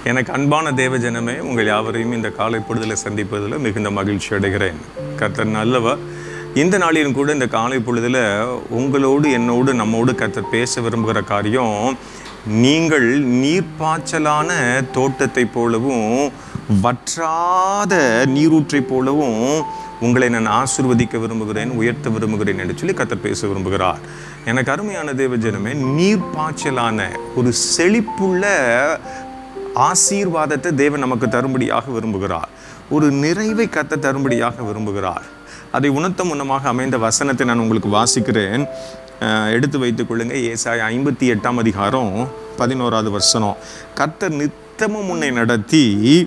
எனக்கு அன்பான தேவ ஜனமே உங்கள் யாவரையும் இந்த காலை பொழுதில் சந்திப்பதில் மிகுந்த மகிழ்ச்சி அடைகிறேன் கர்த்தர் நல்லவர் இந்த நாளிலும் கூட இந்த காலை பொழுதில் உங்களோடு என்னோடு நம்மோடு கர்த்தர் பேச விரும்புகிற காரியம் நீங்கள் நீர்ப்பாய்ச்சலான தோட்டத்தை போலவும் வற்றாத நீரூற்றை போலவும் உங்களை நான் ஆசிர்வதிக்க விரும்புகிறேன் உயர்த்த விரும்புகிறேன் என்று சொல்லி கர்த்தர் பேச விரும்புகிறார் எனக்கு அருமையான தேவ ஜனமே நீர்ப்பாய்ச்சலான ஒரு செழிப்புள்ள ஆசீர்வாதத்தை தேவன் நமக்கு தரும்படியாக விரும்புகிறார் ஒரு நிறைவை கத்த தரும்படியாக விரும்புகிறார் அதை உணர்த்த முன்னமாக அமைந்த வசனத்தை நான் உங்களுக்கு வாசிக்கிறேன் அஹ், எடுத்து வைத்துக் கொள்ளுங்க ஏசாய ஐம்பத்தி எட்டாம் அதிகாரம் பதினோராவது வசனம் கர்த்தர் நித்தமும் உன்னை நடத்தி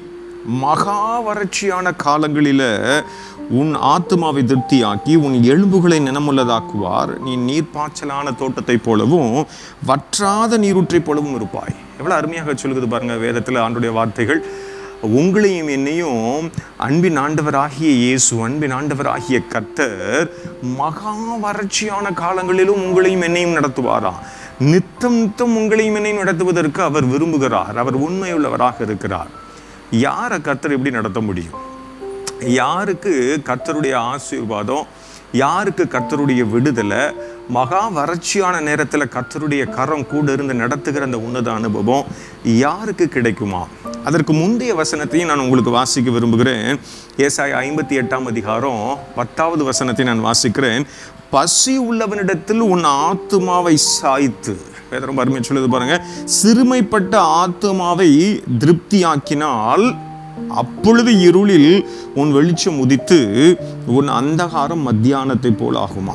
மகா வறட்சியான காலங்களில உன் ஆத்துமாவை திருப்தியாக்கி உன் எலும்புகளை நினமுள்ளதாக்குவார் நீ நீர்ப்பாய்ச்சலான தோட்டத்தைப் போலவும் வற்றாத நீரூற்றைப் போலவும் இருப்பாய் எவ்வளவு அருமையாக சொல்லுது பாருங்க வேதத்தில் ஆண்டுடைய வார்த்தைகள் உங்களையும் என்னையும் அன்பின் ஆண்டவராகிய இயேசு அன்பின் ஆண்டவராகிய கர்த்தர் மகா வறட்சியான காலங்களிலும் உங்களையும் என்னையும் நடத்துவாராம் நித்தம் நித்தம் உங்களையும் என்னையும் நடத்துவதற்கு அவர் விரும்புகிறார் அவர் உண்மையுள்ளவராக இருக்கிறார் யாரை கர்த்தர் எப்படி நடத்த முடியும் யாருக்கு கர்த்தருடைய ஆசீர்வாதம் யாருக்கு கர்த்தருடைய விடுதலை மகா வறட்சியான நேரத்தில் கர்த்தருடைய கரம் கூட இருந்து நடத்துகிற அந்த உன்னத அனுபவம் யாருக்கு கிடைக்குமா அதற்கு முந்தைய வசனத்தையும் நான் உங்களுக்கு வாசிக்க விரும்புகிறேன் ஏசாய ஐம்பத்தி எட்டாம் அதிகாரம் பத்தாவது வசனத்தை நான் வாசிக்கிறேன் பசி உள்ளவனிடத்தில் உன் ஆத்துமாவை சாய்த்து வேத ரொம்ப அருமையாக சொல்லுது பாருங்க சிறுமைப்பட்ட ஆத்துமாவை திருப்தியாக்கினால் அப்பொழுது இருளில் உன் வெளிச்சம் உதித்து உன் அந்தகாரம் மத்தியானத்தை போல் ஆகுமா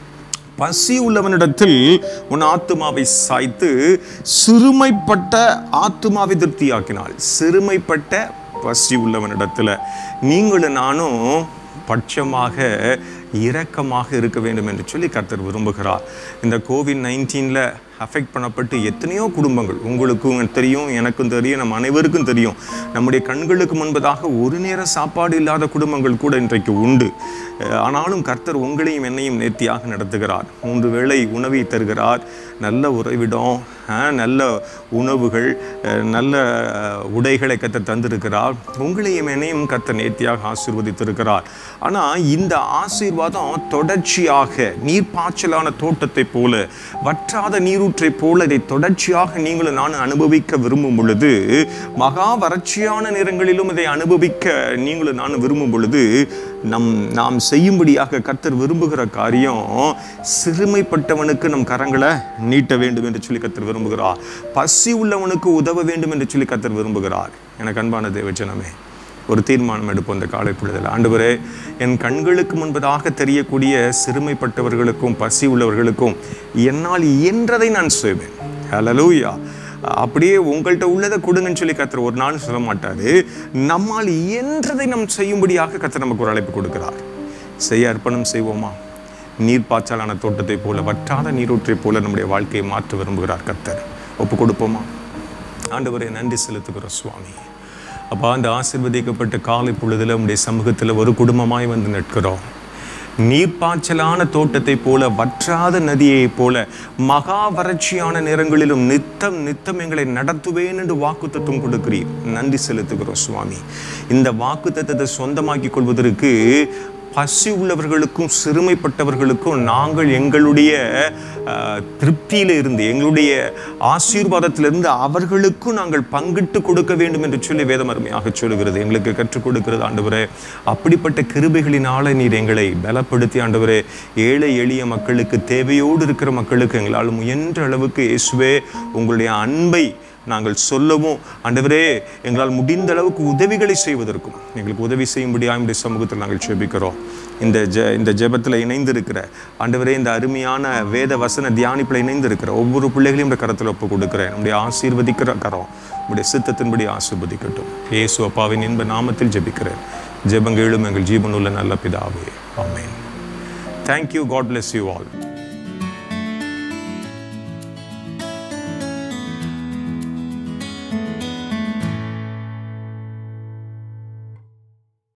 பசி உள்ளவனிடத்தில் உன் ஆத்துமாவை சாய்த்து சிறுமைப்பட்ட ஆத்துமாவை திருப்தியாக்கினாள் சிறுமைப்பட்ட பசி உள்ளவனிடத்துல நீங்களும் நானும் பட்சமாக இரக்கமாக இருக்க வேண்டும் என்று சொல்லி கர்த்தர் விரும்புகிறார் இந்த கோவிட் நைன்டீனில் அஃபெக்ட் பண்ணப்பட்டு எத்தனையோ குடும்பங்கள் உங்களுக்கும் தெரியும் எனக்கும் தெரியும் நம்ம அனைவருக்கும் தெரியும் நம்முடைய கண்களுக்கு முன்பதாக ஒரு நேர சாப்பாடு இல்லாத குடும்பங்கள் கூட இன்றைக்கு உண்டு அஹ் ஆனாலும் கர்த்தர் உங்களையும் என்னையும் நேர்த்தியாக நடத்துகிறார் மூன்று வேளை உணவை தருகிறார் நல்ல உறைவிடம் அஹ் நல்ல உணவுகள் அஹ் நல்ல அஹ், உடைகளை கர்த்தர் தந்திருக்கிறார் உங்களையும் என்னையும் கர்த்தர் நேர்த்தியாக ஆசீர்வதித்திருக்கிறார் ஆனால் இந்த ஆசீர்வாதம் தொடர்ச்சியாக நீர்ப்பாய்ச்சலான தோட்டத்தை போல வற்றாத நீரூற்றை போல இதை தொடர்ச்சியாக நீங்களும் நானும் அனுபவிக்க விரும்பும் பொழுது மகா வறட்சியான நேரங்களிலும் இதை அனுபவிக்க நீங்களும் நானும் விரும்பும் பொழுது நம் நாம் செய்யும்படியாக கர்த்தர் விரும்புகிற காரியம் சிறுமைப்பட்டவனுக்கு நம் கரங்களை நீட்ட வேண்டும் என்று சொல்லி கர்த்தர் விரும்புகிறார் பசி உள்ளவனுக்கு உதவ வேண்டும் என்று சொல்லி கர்த்தர் விரும்புகிறார் எனக்கு அன்பான தேவஜனமே ஒரு தீர்மானம் எடுப்போம் இந்த காலை பொழுதில் ஆண்டவரே என் கண்களுக்கு முன்பதாக தெரியக்கூடிய சிறுமைப்பட்டவர்களுக்கும் பசி உள்ளவர்களுக்கும் என்னால் இயன்றதை நான் செய்வேன் ஹalleluya அப்படியே உங்கள்கிட்ட உள்ளதை கொடுங்கன்னு சொல்லி கத்தர் ஒரு நாள் சொல்ல மாட்டாரு நம்மால் இயன்றதை நம் செய்யும்படியாக கத்தர் நமக்கு ஒரு அழைப்பு கொடுக்கிறார் செய்ய அர்ப்பணம் செய்வோமா நீர்ப்பாய்ச்சலான தோட்டத்தை போல வற்றாத நீரூற்றை போல நம்முடைய வாழ்க்கையை மாற்ற விரும்புகிறார் கத்தர் ஒப்பு கொடுப்போமா ஆண்டவரே நன்றி செலுத்துகிறோம் சுவாமி அப்பா அந்த ஆசிர்வதிக்கப்பட்ட காலை பொழுதுல உடைய சமூகத்தில் ஒரு குடும்பமாய் வந்து நிற்கிறோம் நீர்ப்பாய்ச்சலான தோட்டத்தை போல வற்றாத நதியைப் போல மகா வறட்சியான நேரங்களிலும் நித்தம் நித்தம் எங்களை நடத்துவேன் என்று வாக்குத்தத்தம் கொடுக்கிறீர் நன்றி செலுத்துகிறோம் சுவாமி இந்த வாக்குத்தத்தத்தை சொந்தமாக்கி கொள்வதற்கு பசி உள்ளவர்களுக்கும் சிறுமைப்பட்டவர்களுக்கும் நாங்கள் எங்களுடைய அஹ், திருப்தியில இருந்து எங்களுடைய ஆசீர்வாதத்திலிருந்து அவர்களுக்கும் நாங்கள் பங்கிட்டு கொடுக்க வேண்டும் என்று சொல்லி வேதம் அருமையாக சொல்லுகிறது எங்களுக்கு கற்றுக் கொடுக்கிறது ஆண்டவரே அப்படிப்பட்ட கிருபைகளினால நீர் எங்களை பலப்படுத்தி ஆண்டவரே ஏழை எளிய மக்களுக்கு தேவையோடு இருக்கிற மக்களுக்கு எங்களால் முயன்ற அளவுக்கு இயேசுவே உங்களுடைய அன்பை நாங்கள் சொல்லவும் ஆண்டவரே எங்களால் முடிந்த அளவுக்கு உதவிகளை செய்வதற்கும் எங்களுக்கு உதவி செய்யும்படியாக இந்த சமூகத்தில் நாங்கள் ஜெபிக்கிறோம் இந்த ஜெ இந்த ஜெபத்தில் இணைந்திருக்கிற ஆண்டவரே இந்த அருமையான வேத வசன தியானிப்பில் இணைந்திருக்கிற ஒவ்வொரு பிள்ளைகளையும் இந்த கரத்தில் ஒப்பு கொடுக்கிறேன் நம்முடைய ஆசீர்வதிக்கிற கரம் நம்முடைய சித்தத்தின்படி ஆசீர்வதிக்கட்டும் இயேசு அப்பாவின் இன்ப நாமத்தில் ஜெபிக்கிறேன் ஜெபங்களும் எங்கள் ஜீவனுள்ள நல்ல பிதாவே ஆமென் thank you God bless you all